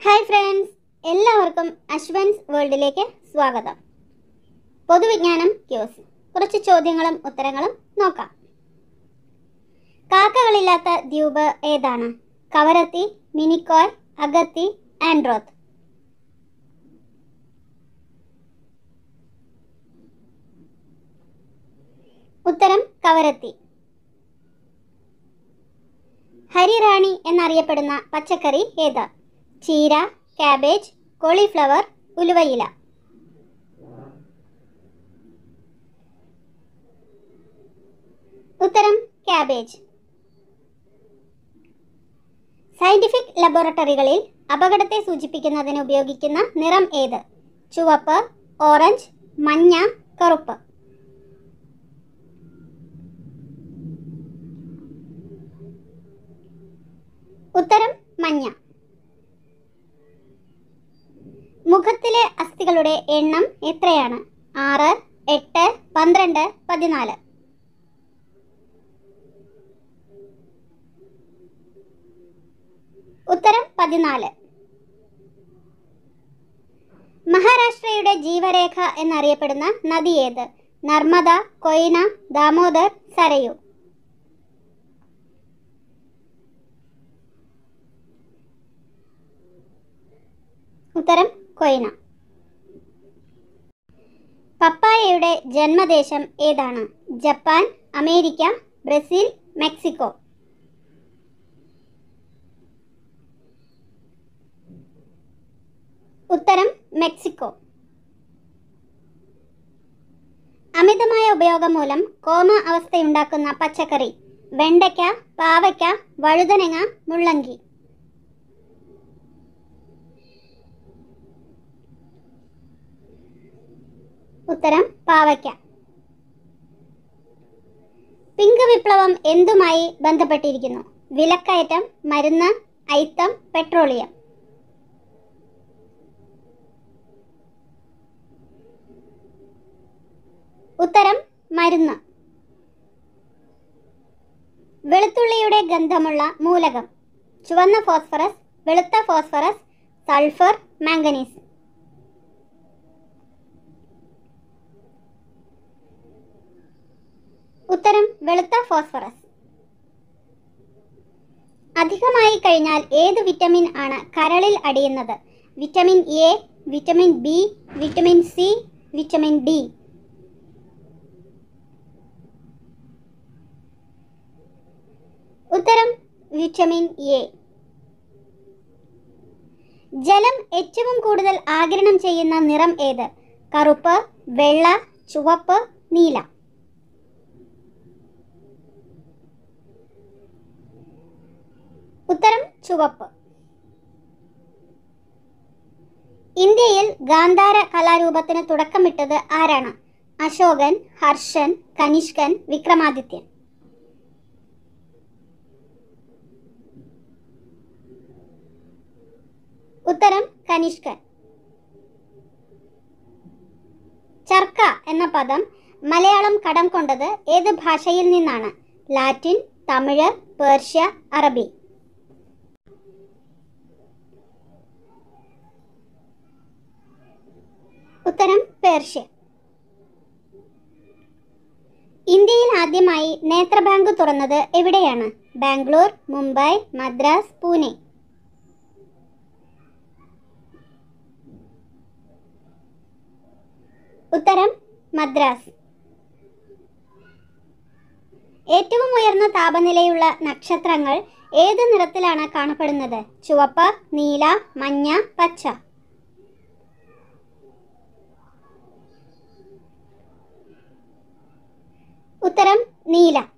hi friends എല്ലാവർക്കും അശ്വൻസ് വേൾഡിലേക്ക് സ്വാഗതം പൊതുവിജ്ഞാനം ക്യൂസ് കുറച്ച് ചോദ്യങ്ങളും ഉത്തരങ്ങളും നോക്കാം കാക്കകളില്ലാത്ത ദ്വീപ് ഏതാണ് കവരത്തി മിനിക്കോയ് അഗത്തി ആൻഡ്രോത്ത് ഉത്തരം കവരത്തി ഹരിറാണി എന്നറിയപ്പെടുന്ന പച്ചക്കറി ഏത് ചീര കാബേജ് കോളിഫ്ലവർ ഉലുവയില ഉത്തരം കാബേജ് സയന്റിഫിക് ലബോറട്ടറികളിൽ അപകടത്തെ സൂചിപ്പിക്കുന്നതിന് ഉപയോഗിക്കുന്ന നിറം ഏത് ചുവപ്പ് ഓറഞ്ച് മഞ്ഞ കറുപ്പ് ഉത്തരം മഞ്ഞ മുഖത്തിലെ അസ്ഥികളുടെ എണ്ണം എത്രയാണ് ആറ് എട്ട് പന്ത്രണ്ട് പതിനാല് ഉത്തരം പതിനാല് മഹാരാഷ്ട്രയുടെ ജീവരേഖ എന്നറിയപ്പെടുന്ന നദി ഏത് നർമ്മദ കൊയ്ന ദാമോദർ സരയു ഉത്തരം കൊയ്ന പപ്പായയുടെ ജന്മദേശം ഏതാണ് ജപ്പാൻ അമേരിക്ക ബ്രസീൽ മെക്സിക്കോ ഉത്തരം മെക്സിക്കോ അമിതമായ ഉപയോഗം മൂലം കോമ അവസ്ഥയുണ്ടാക്കുന്ന പച്ചക്കറി വെണ്ടയ്ക്ക പാവയ്ക്ക വഴുതനങ്ങ മുള്ളങ്കി ഉത്തരം പാവയ്ക്ക പിങ്ക് വിപ്ലവം എന്തുമായി ബന്ധപ്പെട്ടിരിക്കുന്നു വിലക്കയറ്റം മരുന്ന് അയിത്തം പെട്രോളിയം ഉത്തരം മരുന്ന് വെളുത്തുള്ളിയുടെ ഗന്ധമുള്ള മൂലകം ചുവന്ന ഫോസ്ഫറസ് വെളുത്ത ഫോസ്ഫറസ് സൾഫർ മാംഗനീസ് ഉത്തരം വെളുത്ത ഫോസ്ഫറസ് അധികമായി കഴിഞ്ഞാൽ ഏത് വിറ്റമിൻ ആണ് കരളിൽ അടിയുന്നത് vitamin A vitamin B vitamin C vitamin D ഉത്തരം വിറ്റമിൻ എ ജലം ഏറ്റവും കൂടുതൽ ആഗിരണം ചെയ്യുന്ന നിറം ഏത് കറുപ്പ് വെള്ള ചുവപ്പ് നീല ഉത്തരം ചുവപ്പ് ഇന്ത്യയിൽ ഗാന്ധാര കലാരൂപത്തിന് തുടക്കമിട്ടത് ആരാണ് അശോകൻ ഹർഷൻ കനിഷ്കൻ വിക്രമാദിത്യൻ ഉത്തരം കനിഷ്കൻ ചർക്ക എന്ന പദം മലയാളം കടം കൊണ്ടത് ഏത് ഭാഷയിൽ നിന്നാണ് ലാറ്റിൻ തമിഴ് പേർഷ്യ അറബി ഉത്തരം പേർഷ്യ ഇന്ത്യയിൽ ആദ്യമായി നേത്രബാങ്ക് തുറന്നത് എവിടെയാണ് ബാംഗ്ലൂർ മുംബൈ മദ്രാസ് പൂനെ ഉത്തരം മദ്രാസ് ഏറ്റവും ഉയർന്ന താപനിലയുള്ള നക്ഷത്രങ്ങൾ ഏത് നിറത്തിലാണ് കാണപ്പെടുന്നത് ചുവപ്പ് നീല മഞ്ഞ പച്ച ഉത്തരം നീല